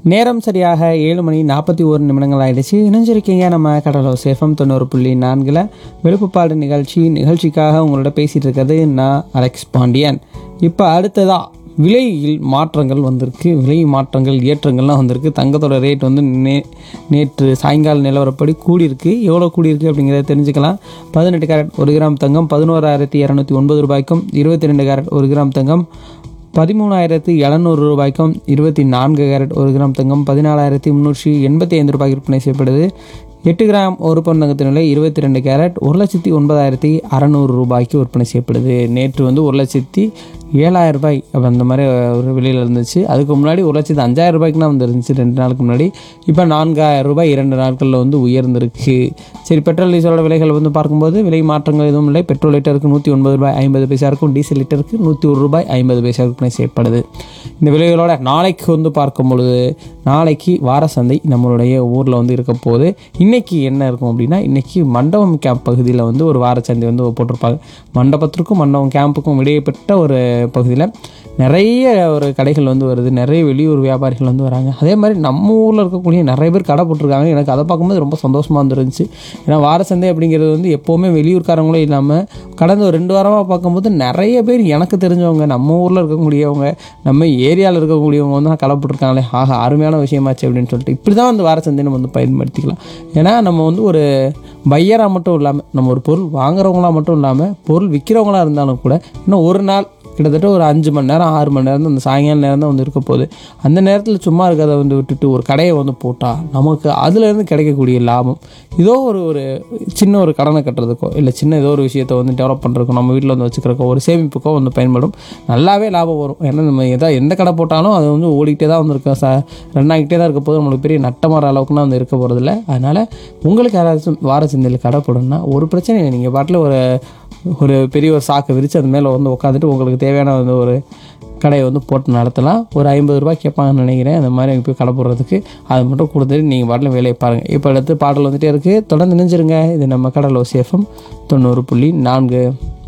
நேரம் சரியாக ஏழு மணி நாற்பத்தி ஒரு நிமிடங்கள் ஆயிடுச்சு இணைஞ்சிருக்கீங்க நம்ம கடலோ சேஃபம் தொண்ணூறு புள்ளி நான்கில் வெளுப்புப்பாடு நிகழ்ச்சி நிகழ்ச்சிக்காக உங்களோட பேசிகிட்டு இருக்கிறது நான் அலெக்ஸ் பாண்டியன் இப்போ அடுத்ததா விலையில் மாற்றங்கள் வந்திருக்கு விலை மாற்றங்கள் ஏற்றங்கள்லாம் வந்திருக்கு தங்கத்தோட ரேட் வந்து நே நேற்று சாயங்கால நிலவரப்படி கூடியிருக்கு எவ்வளோ கூடியிருக்கு அப்படிங்கிறத தெரிஞ்சுக்கலாம் பதினெட்டு கேரட் ஒரு கிராம் தங்கம் பதினோராயிரத்தி இரநூத்தி ஒன்பது ரூபாய்க்கும் இருபத்தி ரெண்டு கேரட் ஒரு கிராம் தங்கம் பதிமூணாயிரத்து எழுநூறு ரூபாய்க்கும் இருபத்தி நான்கு கேரட் ஒரு கிராம் தங்கம் பதினாலாயிரத்தி முந்நூற்றி எண்பத்தி ஐந்து ரூபாய்க்கு விற்பனை செய்யப்படுது எட்டு கிராம் ஒரு பவுன் தங்கத்தின் விலை இருபத்தி ரெண்டு கேரட் ஒரு லட்சத்தி ஒன்பதாயிரத்தி அறநூறு ரூபாய்க்கு விற்பனை செய்யப்படுது நேற்று வந்து ஒரு லட்சத்தி ஏழாயிரம் ரூபாய் அப்போ அந்த மாதிரி ஒரு விலையில் இருந்துச்சு அதுக்கு முன்னாடி ஒரு லட்சத்து அஞ்சாயிரம் ரூபாய்க்குலாம் வந்து இருந்துச்சு ரெண்டு நாளுக்கு முன்னாடி இப்போ நான்காயிரம் ரூபாய் இரண்டு நாட்களில் வந்து உயர்ந்திருக்கு சரி பெட்ரோல் டீசலோட விலைகள் வந்து பார்க்கும்போது விலை மாற்றங்கள் எதுவும் இல்லை பெட்ரோல் லிட்டருக்கு நூற்றி ஒன்பது ரூபாய் ஐம்பது பைசா இருக்கும் டீசல் லிட்டருக்கு நூற்றி ஒரு ரூபாய் ஐம்பது பைசா விற்பனை செய்யப்படுது இந்த விலைகளோட நாளைக்கு வந்து பார்க்கும் பொழுது நாளைக்கு வார சந்தை நம்மளுடைய ஊரில் வந்து இருக்க போகுது இன்றைக்கி என்ன இருக்கும் அப்படின்னா இன்றைக்கி மண்டபம் கேம்ப் பகுதியில் வந்து ஒரு வார சந்தை வந்து போட்டிருப்பாங்க மண்டபத்திற்கும் மண்டபம் கேம்புக்கும் இடையப்பட்ட ஒரு பகுதியில் நிறைய ஒரு கடைகள் வந்து வருது நிறைய வெளியூர் வியாபாரிகள் வந்து வராங்க அதே மாதிரி நம்ம ஊரில் இருக்கக்கூடிய நிறைய பேர் கடை போட்டிருக்காங்க எனக்கு அதை பார்க்கும்போது ரொம்ப சந்தோஷமாக வந்துருந்துச்சு ஏன்னா வார சந்தை அப்படிங்கிறது வந்து எப்போவுமே வெளியூர்காரங்களும் இல்லாமல் கடந்த ஒரு ரெண்டு வாரமாக பார்க்கும்போது நிறைய பேர் எனக்கு தெரிஞ்சவங்க நம்ம ஊரில் இருக்கக்கூடியவங்க நம்ம ஏரியாவில் இருக்கக்கூடியவங்க வந்து கடை போட்டிருக்காங்களே ஆஹா அருமையான விஷயமாச்சு அப்படின்னு சொல்லிட்டு இப்படி தான் அந்த வார சந்தை நம்ம வந்து பயன்படுத்திக்கலாம் ஏன்னா நம்ம வந்து ஒரு பையராக மட்டும் இல்லாமல் நம்ம ஒரு பொருள் வாங்குறவங்களா மட்டும் இல்லாமல் பொருள் விற்கிறவங்களா இருந்தாலும் கூட இன்னும் ஒரு நாள் கிட்டத்தட்ட ஒரு அஞ்சு மணி நேரம் ஆறு மணி நேரம் தான் அந்த சாயங்கால நேரம் தான் வந்து இருக்க போகுது அந்த நேரத்தில் சும்மா இருக்கிறத வந்து விட்டுட்டு ஒரு கடையை வந்து போட்டால் நமக்கு அதுலேருந்து கிடைக்கக்கூடிய லாபம் ஏதோ ஒரு ஒரு சின்ன ஒரு கடனை கட்டுறதுக்கோ இல்லை சின்ன ஏதோ ஒரு விஷயத்தை வந்து டெவலப் பண்ணுறதுக்கோ நம்ம வீட்டில் வந்து வச்சுக்கிறக்கோ ஒரு சேமிப்புக்கோ வந்து பயன்படும் நல்லாவே லாபம் வரும் ஏன்னா நம்ம எதா எந்த கடை போட்டாலும் அது வந்து ஓடிக்கிட்டே தான் வந்து இருக்கும் ச ரன் ஆகிட்டே தான் இருக்க போது நம்மளுக்கு பெரிய நட்டமாற அளவுக்குலாம் வந்து இருக்க போகிறதில்ல அதனால் உங்களுக்கு யாராச்சும் வார சந்தையில் கடை போடணும்னா ஒரு பிரச்சனை இல்லை நீங்கள் பாட்டில் ஒரு ஒரு பெரிய ஒரு சாக்கை விரித்து அது மேலே வந்து உட்காந்துட்டு உங்களுக்கு தேவையான வந்து ஒரு கடையை வந்து போட்டு நடத்தலாம் ஒரு ஐம்பது ரூபாய் கேட்பாங்கன்னு நினைக்கிறேன் அந்த மாதிரி அங்கே போய் கடை போடுறதுக்கு அது மட்டும் கொடுத்துட்டு நீங்கள் பாட்டில் வேலையை பாருங்கள் இப்போ அடுத்து பாடல் வந்துட்டே இருக்குது தொடர்ந்து நினைஞ்சிருங்க இது நம்ம கடலோ சேஃபம் தொண்ணூறு புள்ளி நான்கு